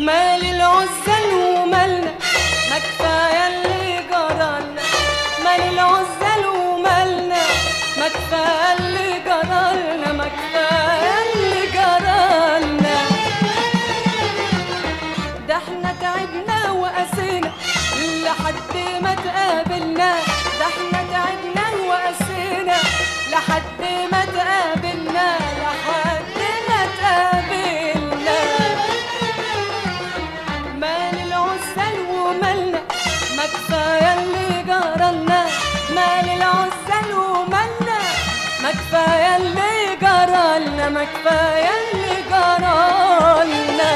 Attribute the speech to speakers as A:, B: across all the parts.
A: مال العزل ومالنا ما كفايه اللي جرالنا مال العزل ومالنا ما كفايه اللي جرالنا ما كفايه اللي جرالنا ده احنا تعبنا وقسينا لحد ما تقابلنا ده احنا تعبنا وقسينا لحد ما تقابلنا لحد ما تقابلنا مال العزل ومالنا ما كفايه اللي جرالنا مال العزل ومالنا ما كفايه اللي جرالنا ما كفايه اللي جرالنا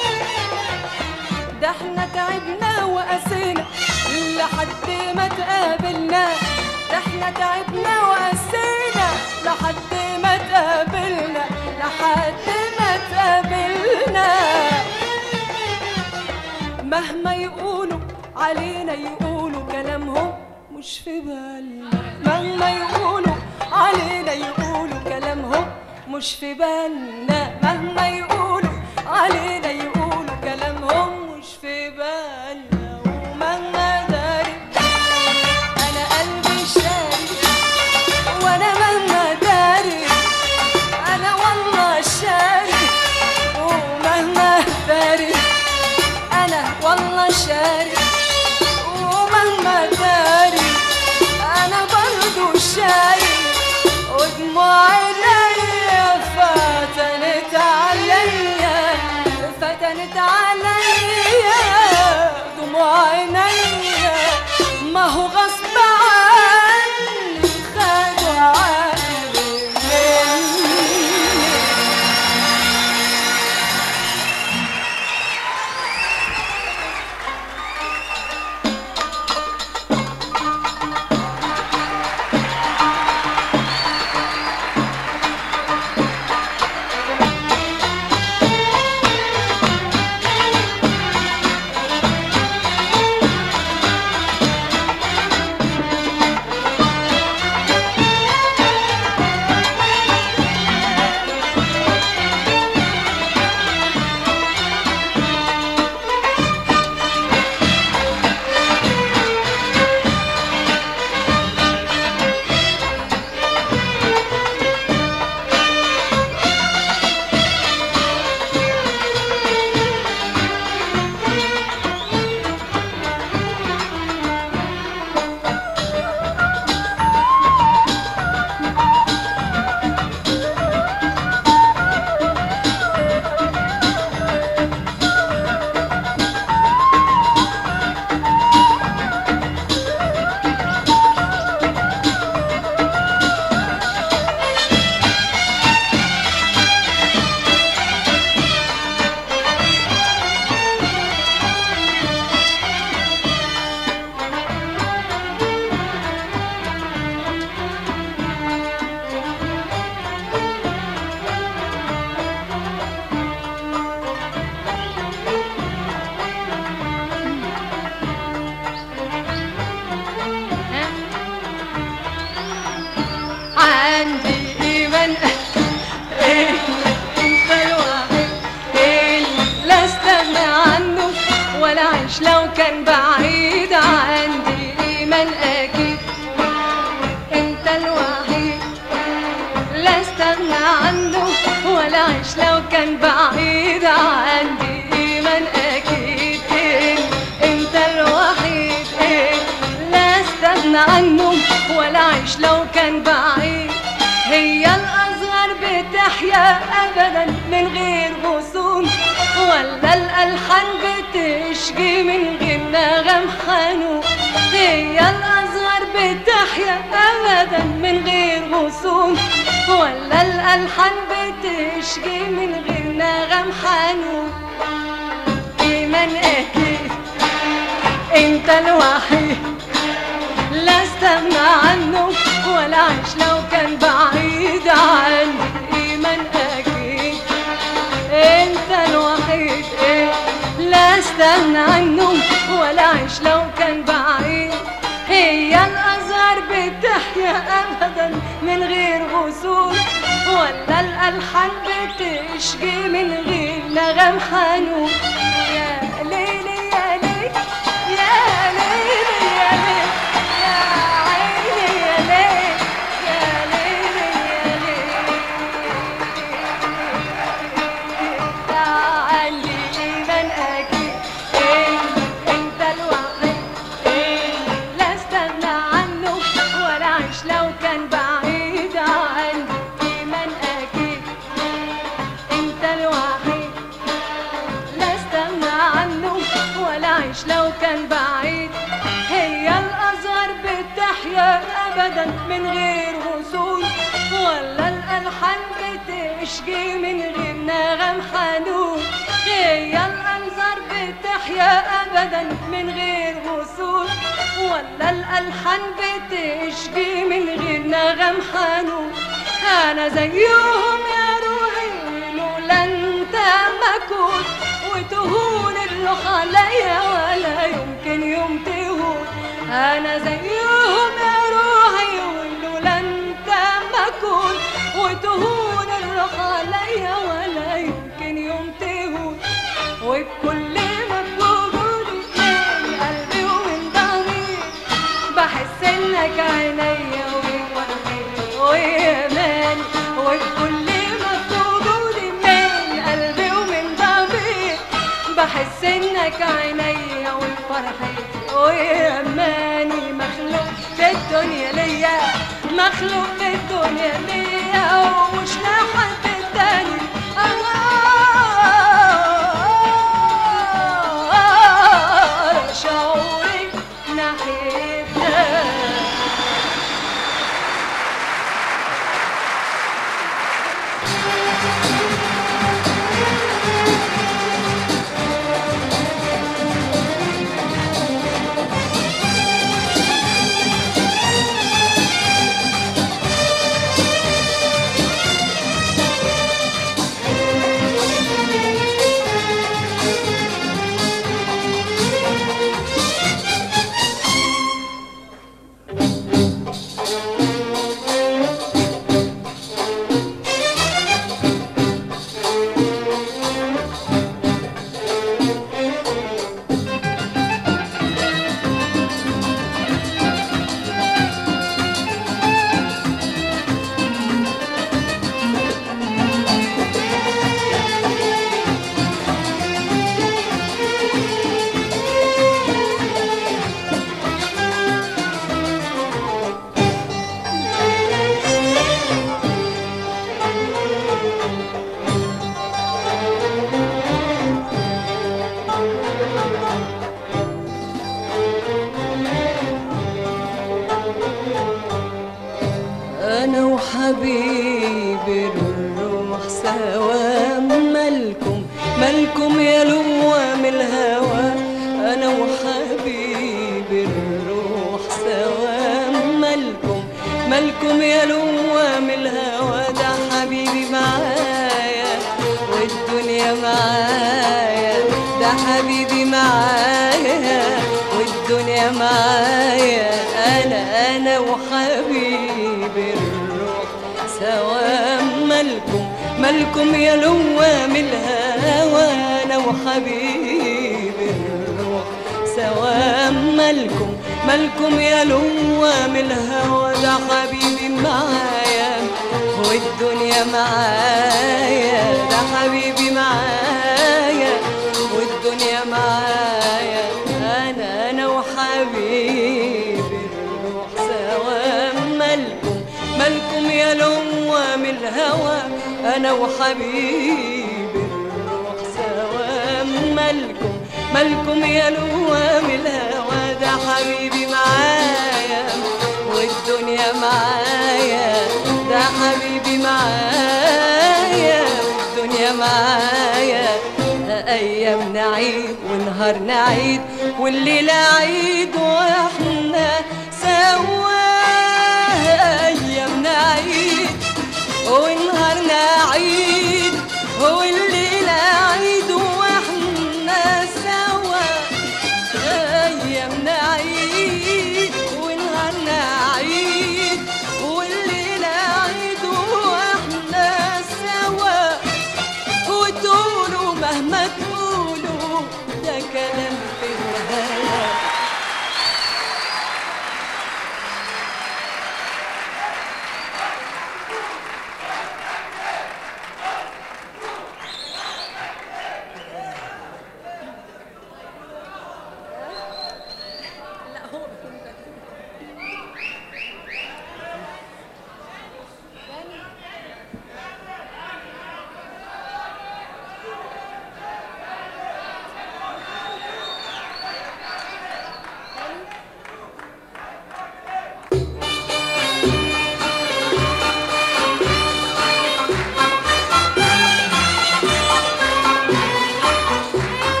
A: ده احنا تعبنا وقسينا لحد ما تقابلنا ده احنا تعبنا وقسينا لحد ما تقابلنا لحد ما تقابلنا مهما يقولوا علينا يقولوا كلامهم مش في بالنا مهما يقولوا علينا يقولوا كلامهم مش في بالنا مهما يقولوا علينا يقولوا كلامهم مش في بالنا ومهما داري انا قلبي شاري وانا مهما داري انا والله شاري ومهما داري انا والله شاري ومهما داري انا برضو شاري ودموع عينيا فتنت عليا فتنت عليا دموع عينيا ما هو غصب عني خدوا عقلي مني عندي إيمان أنت الواحد اللي لا استغنى عنه ولا عيش لو كان بعيد عندي إيمان أكيد أنت الوحيد لا استغنى عنه ولا عيش لو كان بعيد عندي إيمان أكيد أنت الوحيد لا استغنى عنه ولا عيش لو كان بعيد هي الأصغر بتحيا أبدا من غير رسوم ولا الألحان بتشجي من غير نغم حنون هي الأصغر بتحيا أبدا من غير رسوم ولا الألحان بتشجي من غير نغم حنون إيمان أكيد أنت الوحيد لا استغنى عنه ولا عيش لو كان بعيد عني إيمان أكيد أنت الوحيد إيه لا استغنى عنه ولا عيش لو كان بعيد هي الأزهار بتحيا أبدا من غير غسول ولا الألحان بتشجي من غير نغم حنون يا لو كان بعيد عني إيمان أكيد أنت الوحيد لا استغنى عنه ولا أعيش لو كان بعيد هي الأزهار بتحيا أبدا من غير وصول ولا الألحان بتشجي من غير نغم حنون هي الأنظار بتحيا أبدا من غير وصول ولا الألحان بتشجي من غير نغم حنون أنا زيهم يا روحي لولا أنت ما كنت وتهون الروح عليا ولا يمكن يوم تهون أنا زيهم يا روحي ولولا أنت ما كنت وتهون الروح عليا ولا يمكن يوم تهون وبكل ما بوجودي من قلبي ومن ضميري بحس انك عينيا وفرحي ويماني وبكل ما بوجودي من قلبي ومن ضميري بحس انك عينيا وفرحتي ويماني مخلوق في الدنيا ليا مخلوق في الدنيا ليا ومش لحد تاني الله شعوري ناحيتك أنا وحبيبي الروح سوا مالكم مالكم يا لوام الهوى أنا وحبيبي الروح سوا مالكم مالكم يا لوام الهوى ده حبيبي معايا والدنيا معايا ده حبيبي معايا والدنيا معايا أنا أنا وحبيبي الروح سوا مالكم مالكم يا لوام الهوى أنا وحبيبي الروح سوا مالكم مالكم يا لوام الهوى ده حبيبي معايا والدنيا معايا ده حبيبي معايا والدنيا معايا انا انا وحبيبي الروح سوا مالكم مالكم يا لوام الهوى انا وحبيبي الروح سوا مالكم مالكم يا لوام الهوى ده حبيبي معايا والدنيا معايا ده حبيبي معايا والدنيا معايا ايام نعيد ونهار نعيد والليلة عيد واحنا سوا ايام نعيد ونهار نعيد والليلة عيد واحنا سوا ايام نعيد ونهار نعيد والليلة عيد واحنا سوا وتقولوا مهما تقولوا ده كلام في الهوى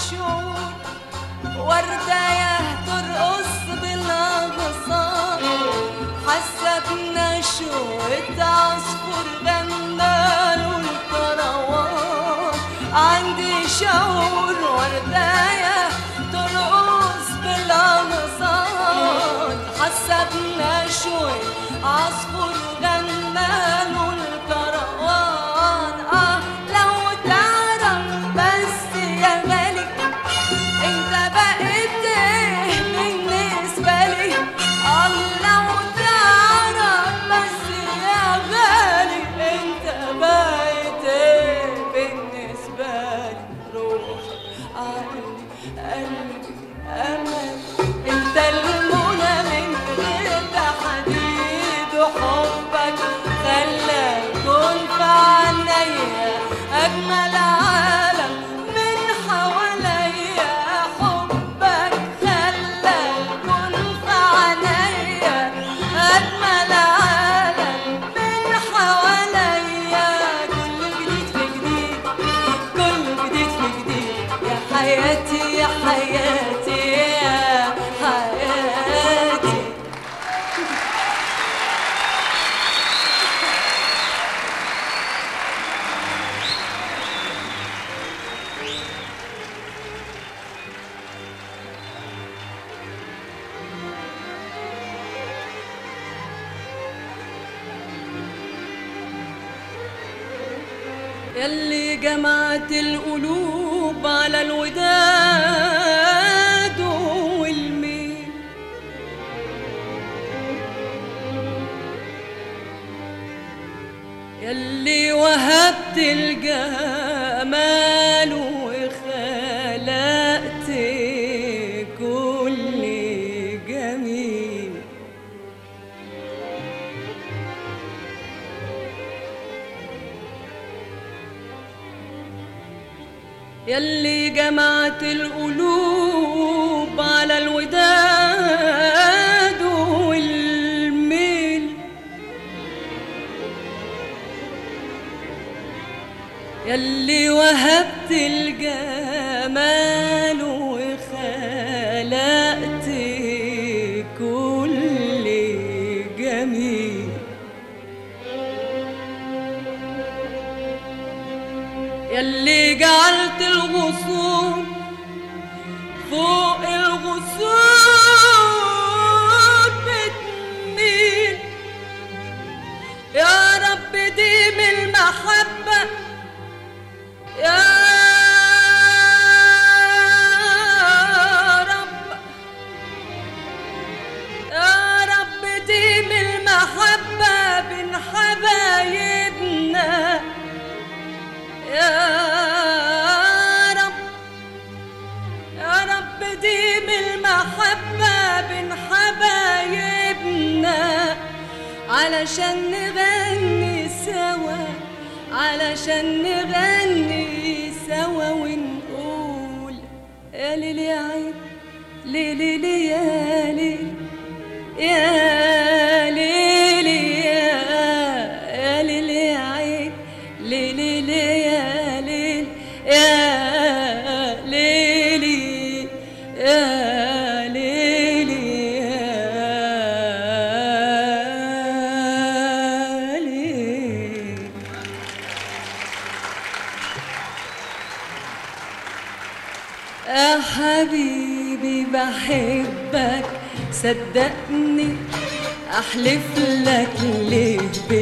A: الشعور ورداية ترقص بالأغصان حاسة بنشوة عصفور غناله الكروان عندي شعور ورداية ترقص بالأغصان حاسة بنشوة عصفور غناله الكروان آه لو تعرف بس يا ملك انت بقيت ايه بالنسبة لي الله وتعرف بس يا غالي انت بقيت ايه بالنسبة لي روح عقلي قلبي امل انت المنى من غير تحديد وحبك خلى الكون في عينيا اجمل عالم من حواليا حبك خلى الكون في عينيا اجمل عالم من حواليا كل جديد في جديد كل جديد في جديد يا حياتي يا حياتي يا حياتي يلي جمعت القلوب على الوداد والميل يلي وهبت الجمال وخلقت كل جميل يلي جمعت القلوب على الوداد والميل يلي وهبت الجمال وخلقت كل جميل يلي جعلت الغصون فوق الغصون بتميل يا رب ديم المحبة يا رب يا رب ديم المحبة بين حبايبنا يا رب يا رب ديم المحبة بين حبايبنا علشان نغني سوا علشان نغني سوا ونقول يا ليل يا عيد ليلي لي يا ليل يا ليلي يا يا ليل يا عيد ليلي لي يا ليل يا ليلي يا ليلي يا ليل يا حبيبي بحبك صدقني احلف لك ليه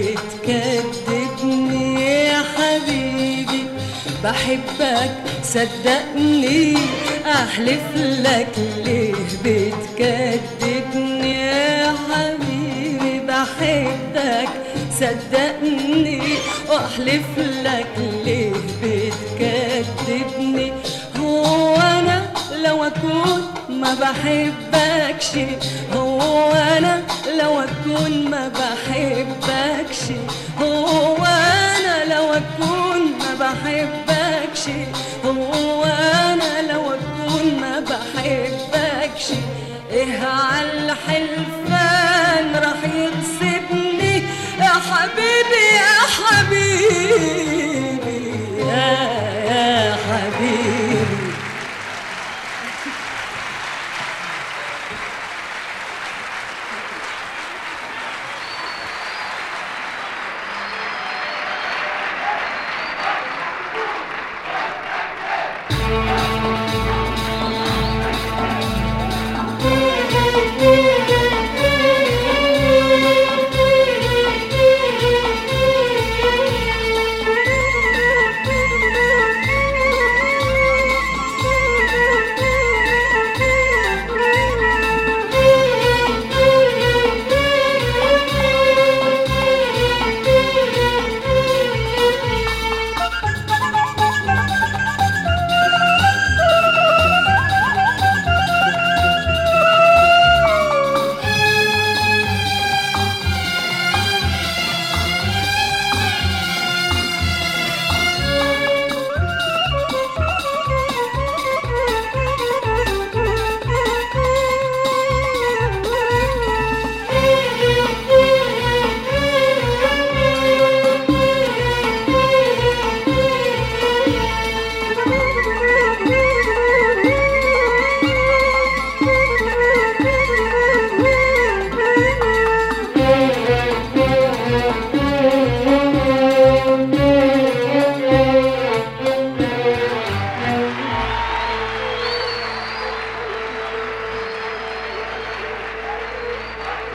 A: بتكذبني يا حبيبي بحبك صدقني احلف لك ليه بتكذبني يا حبيبي بحبك صدقني واحلف لك ليه بتكذبني هو انا لو اكون ما بحبكش هو انا لو اكون ما بحبكش هو انا لو اكون ما بحبكش هو انا لو اكون ما بحبكش ايه على الحلفان راح يغصبني يا حبيبي يا حبيبي يا يا حبيبي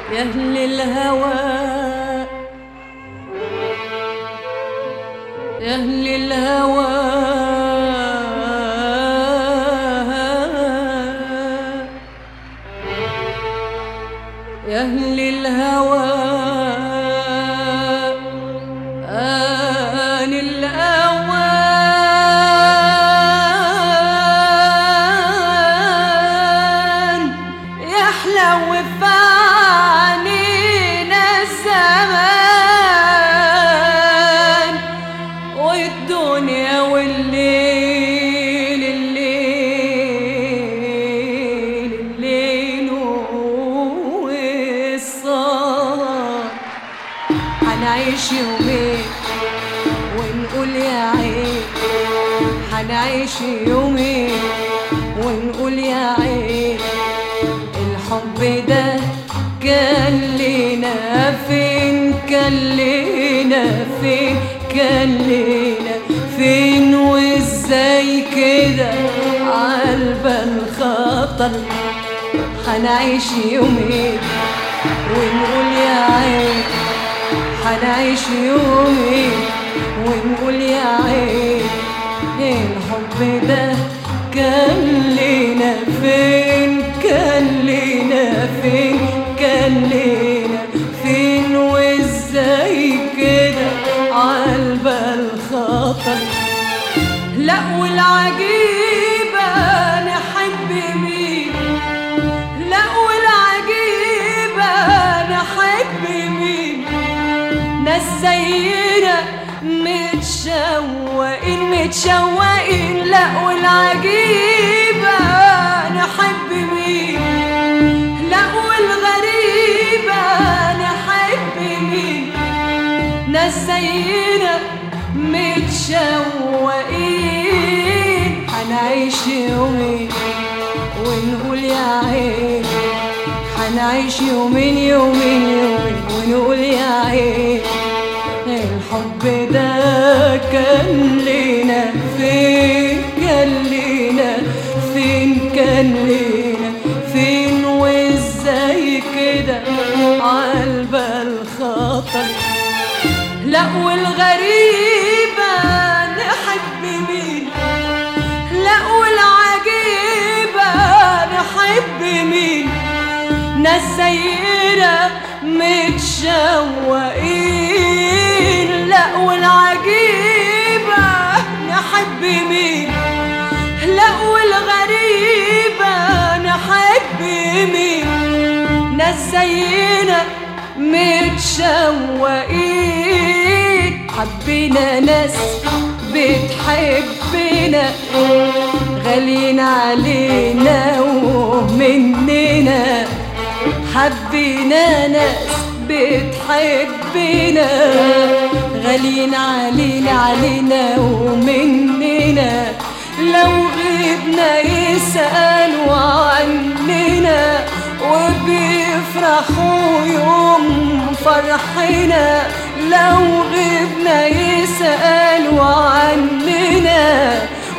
A: يا أهل الهوى يا أهل الهوى يا أهل الهوى آن الأوان يحلو في عنينا الزمان والدنيا والليل الليل الليل والصار هنعيش يومين ونقول يا عين هنعيش يومين ونقول يا عين الحب ده كان لينا فين كان لينا فين كان لينا فين وازاي كده عالبال خطر هنعيش يومين ونقول يا عين هنعيش يومين ونقول يا عين الحب ده كان لينا فين كان لينا فين كان لينا فين وازاي كده عالبال خطر لا والعجيبة نحب مين لا والعجيبة نحب مين ناس زينا متشوقين متشوقين لا والعجيبة نحب مين لا والغريبة نحب مين ناس زينا متشوقين هنعيش يومين ونقول يا عين هنعيش يومين يومين يومين ونقول يا عين الحب ده كان لينا فين كان لينا فين كان لينا فين وازاي كده عالبال خطر لا والغريبة نحب مين لا والعجيبة نحب مين ناس زينا متشوقين لا والعجيبة نحب مين لا والغريبة نحب مين ناس زينا متشوقين حبينا ناس بتحبنا غاليين علينا ومننا حبينا ناس بتحبنا غاليين علينا علينا ومننا لو غبنا يسألوا عننا وبيفرحوا يوم فرحنا لو غبنا يسألوا عننا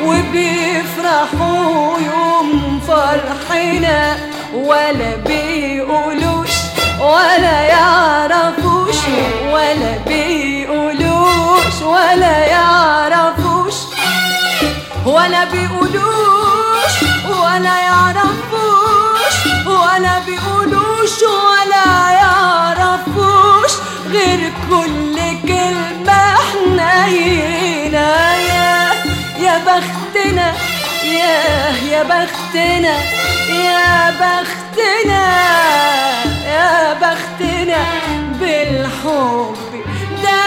A: وبيفرحوا يوم فرحنا ولا بيقولوش ولا يعرفوش ولا بيقولوش ولا يعرفوش ولا بيقولوش ولا يعرفوش ولا بيقولوش ولا يعرفوش غير كل كلمة حنينة يا يا بختنا يا يا بختنا يا بختنا يا بختنا بالحب ده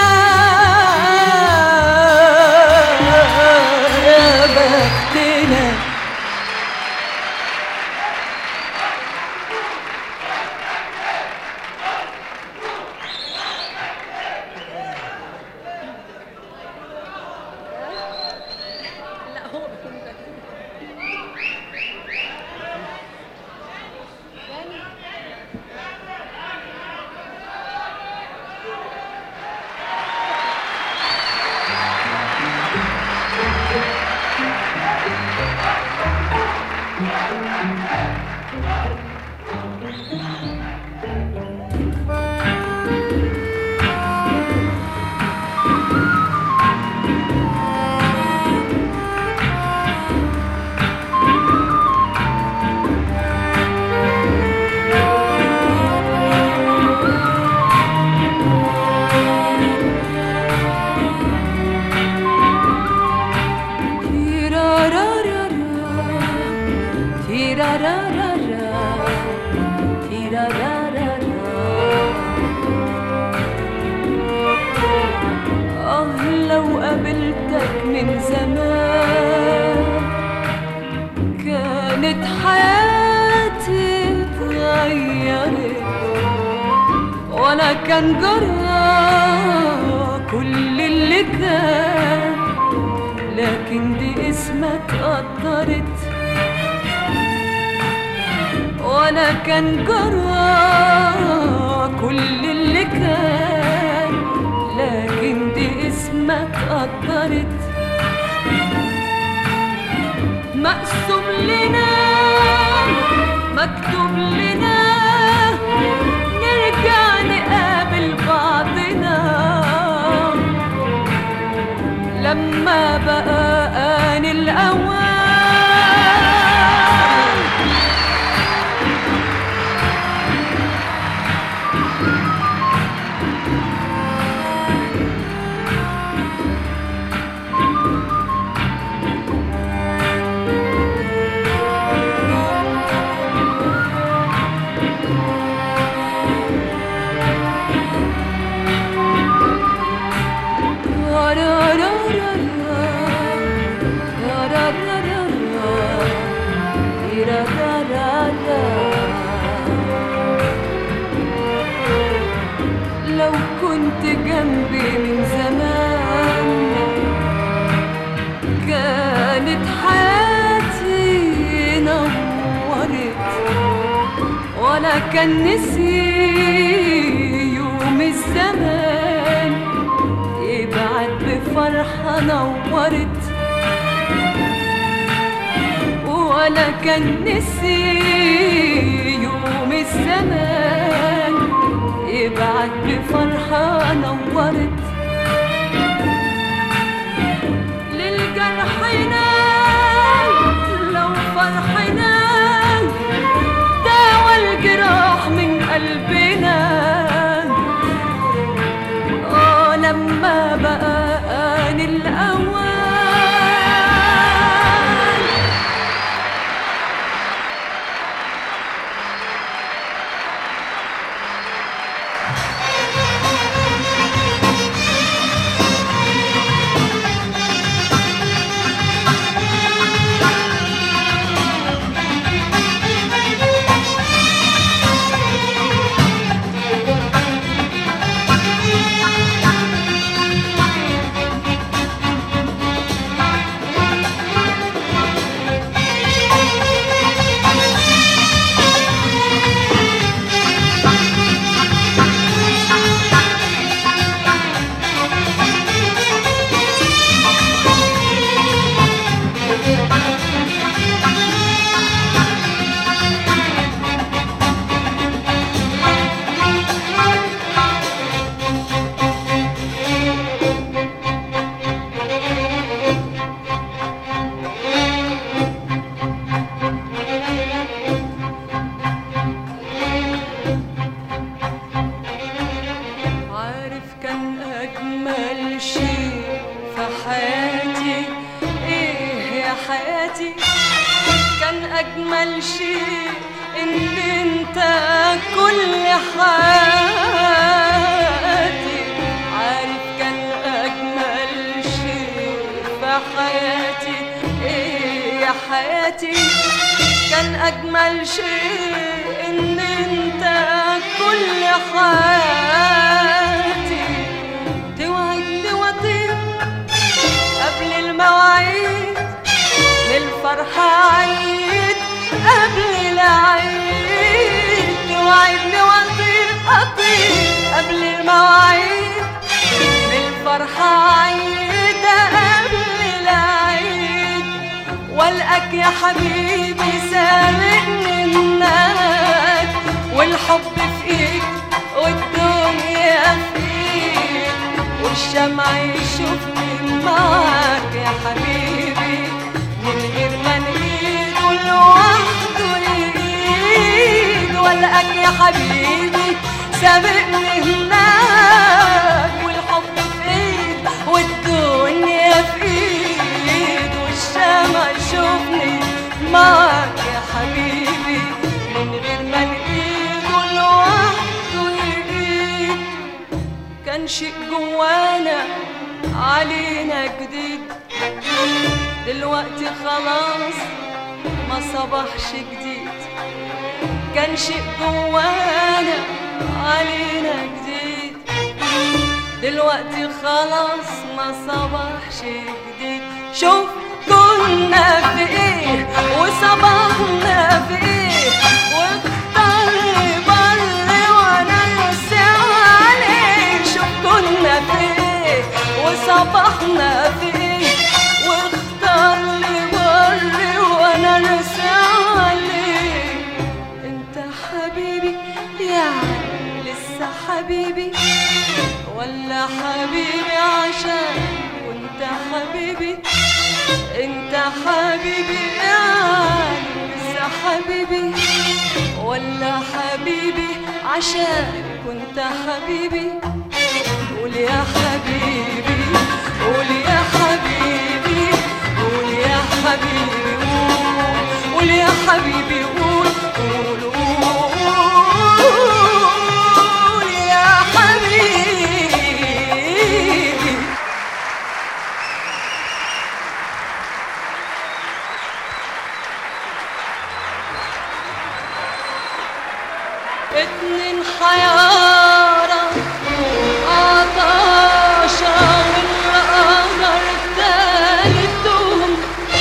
A: يا بختنا تيرارارارا تيرارارارا آه لو قابلتك من زمان كانت حياتي اتغيرت وانا كان جرى كل اللي كان لكن دي اسمك قدرت وانا كان جرى كل اللي كان لكن دي اسمك قدرت مقسوم لنا مكتوب لنا نرجع نقابل بعضنا لما بقى آن الأوان لو كنت جنبي من زمان كانت حياتي نورت ولا كان نسي يوم الزمان يبعد بفرحة نورت ولا كان نسي يوم الزمان يبعد بفرحة نورت للجرحنا لو فرحنا داوى الجراح من قلبنا اه لما بقى آن الأوان عارف كان أجمل شيء في حياتي إيه يا حياتي كان أجمل شيء إن أنت كل حياتي عارف كان أجمل شيء في حياتي إيه يا حياتي كان أجمل شيء إن أنت كل حياتي توعدني وطير قبل المواعيد للفرحة عيد قبل العيد توعدني وطير أطير قبل المواعيد للفرحة عيد قبل العيد والقاك يا حبيبي سابقني هناك والحب في ايد والدنيا في ايد والشمع يشوفني معاك يا حبيبي من غير ما نغيد ولوحده يغيد والقاك يا حبيبي سابقني هناك والحب في ايد والدنيا في ايد والشمع يشوفني معاك يا شيء جوانا علينا جديد دلوقتي خلاص ما صبحش جديد كان شيء جوانا علينا جديد دلوقتي خلاص ما صبحش جديد شوف كنا في ايه وصبحنا في ايه واختار بر وانا نسي عليه شوف كنا في ايه وصبحنا في ايه واختار لي بر وانا نسي عليه انت حبيبي يعني لسه حبيبي ولا حبيبي عشان وانت حبيبي انت حبيبي يعني لسه حبيبي ولا حبيبي عشان كنت حبيبي قول يا حبيبي قول يا حبيبي قول يا حبيبي قول قول يا حبيبي قول قول قول يا حبيبي اتنين حيارة عطاشة والقمر تالتهم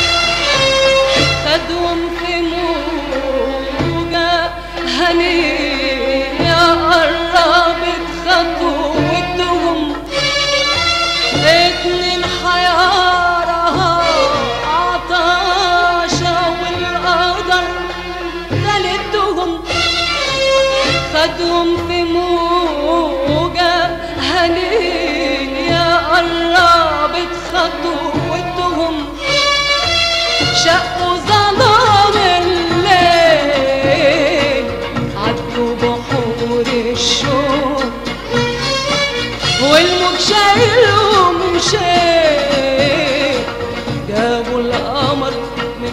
A: خدهم في موجة هنية قربت خطوتهم اتنين حيارة عطاشة والقدر تالتهم خدهم في موجة هنية قربت خطوتهم شقوا ظلام الليل عدوا بحور الشوق والموج شايلهم شيء جابوا القمر من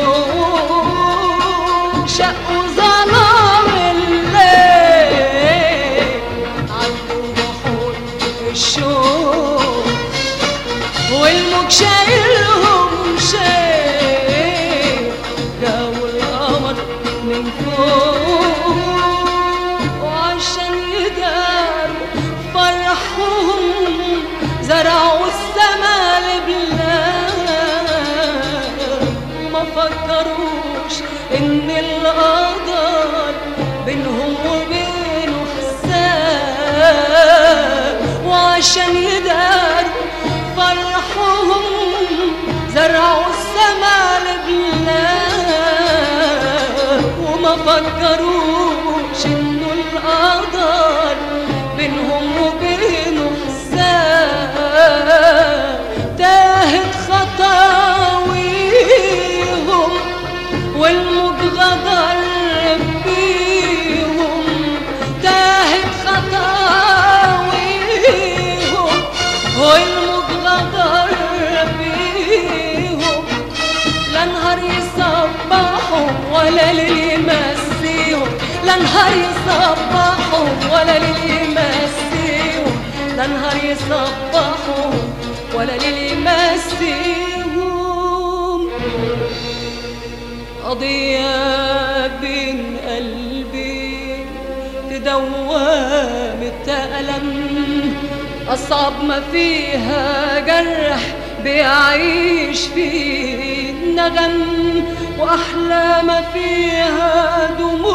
A: فوق شقوا ظلام الليل عدوا بحور الشوق والموج شايلهم شيء جابوا القمر من فوق وعشان يداروا فرحهم زرعوا السما لبلاد وما فكروش ان القدر بينهم وبينه حساب وعشان يداروا فرحهم زرعوا السما لبلاد وما فكروش انه القدر بينهم وبينه حساب تاهت خطاويهم والموج غدر بيهم تاهت خطاويهم والموج غدر بيهم لا نهار يصبحوا ولا ليل يمسيهم لا نهار يصبحوا ولا ليل يمسيهم لا نهار يصبحوا ولا ليل يمسيهم قضية بين قلبي تدوم التألم أصعب ما فيها جرح بيعيش فيه النغم وأحلى ما فيها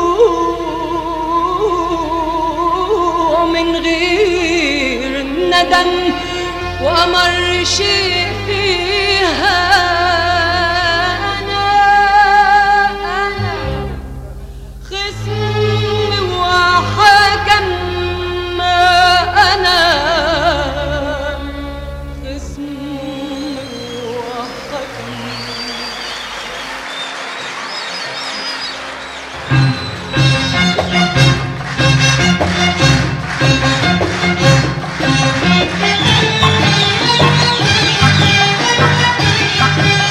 A: دموع من غير ندم وأمر شيء فيها أنا أنا خصم وحكم ما أنا خصم وحكم
B: Thank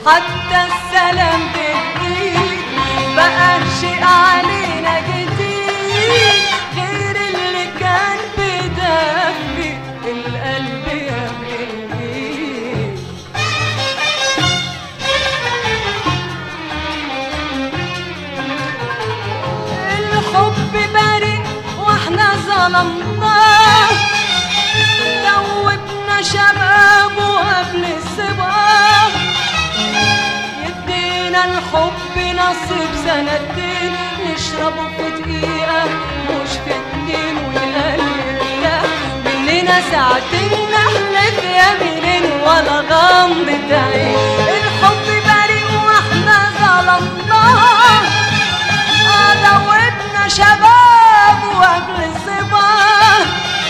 A: حتى السلام بالايد بقى شيء علينا جديد غير اللي كان بدفي القلب يا بالايد الحب بريء واحنا ظلمناه دوبنا شباب وقبل الصباح يدينا الحب نصيب سنتين نشربه في دقيقة مش في اتنين والقلب يرتاح مننا ساعتين نحلف يمينين ولا غمضة عين الحب بريء واحنا ظلمناه آه دوبنا شباب وقبل الصباح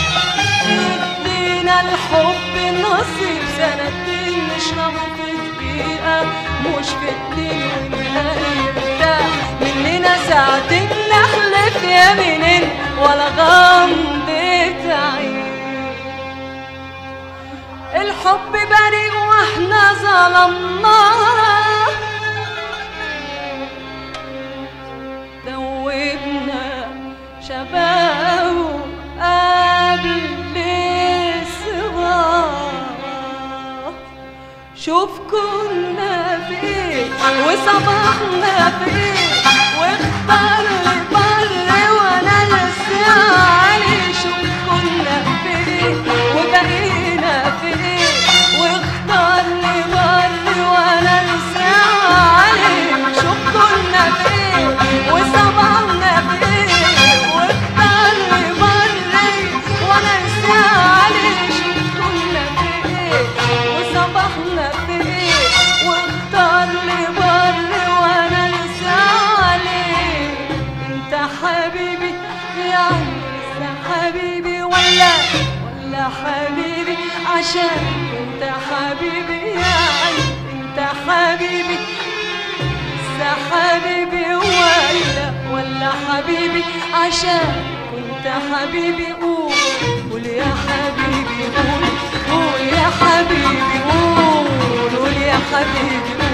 A: يدينا الحب نصيب سنتين نشربه في دقيقة مش في اتنين ونرتاح مننا ساعتين نحلف يمينين ولا غمضة عين الحب بريء واحنا ظلمناه دوبنا شباب قبل الصباح شوف كنا فين وصباحنا فين واختار لي بر وانا لسه علي شوف كنا فين وبقينا فين واختار لي بر وانا لسه علي شوف كنا فين وصباحنا فين واختار لي بر وانا لسه علي شوف كنا فين وصباحنا فين واختار لي بر وانا لسه علي انت حبيبي يعني لسه حبيبي ولا ولا حبيبي عشان انت حبيبي يعني انت حبيبي لسه حبيبي ولا ولا حبيبي عشان كنت حبيبي قول قول يا حبيبي قول قول يا حبيبي قول قول يا حبيبي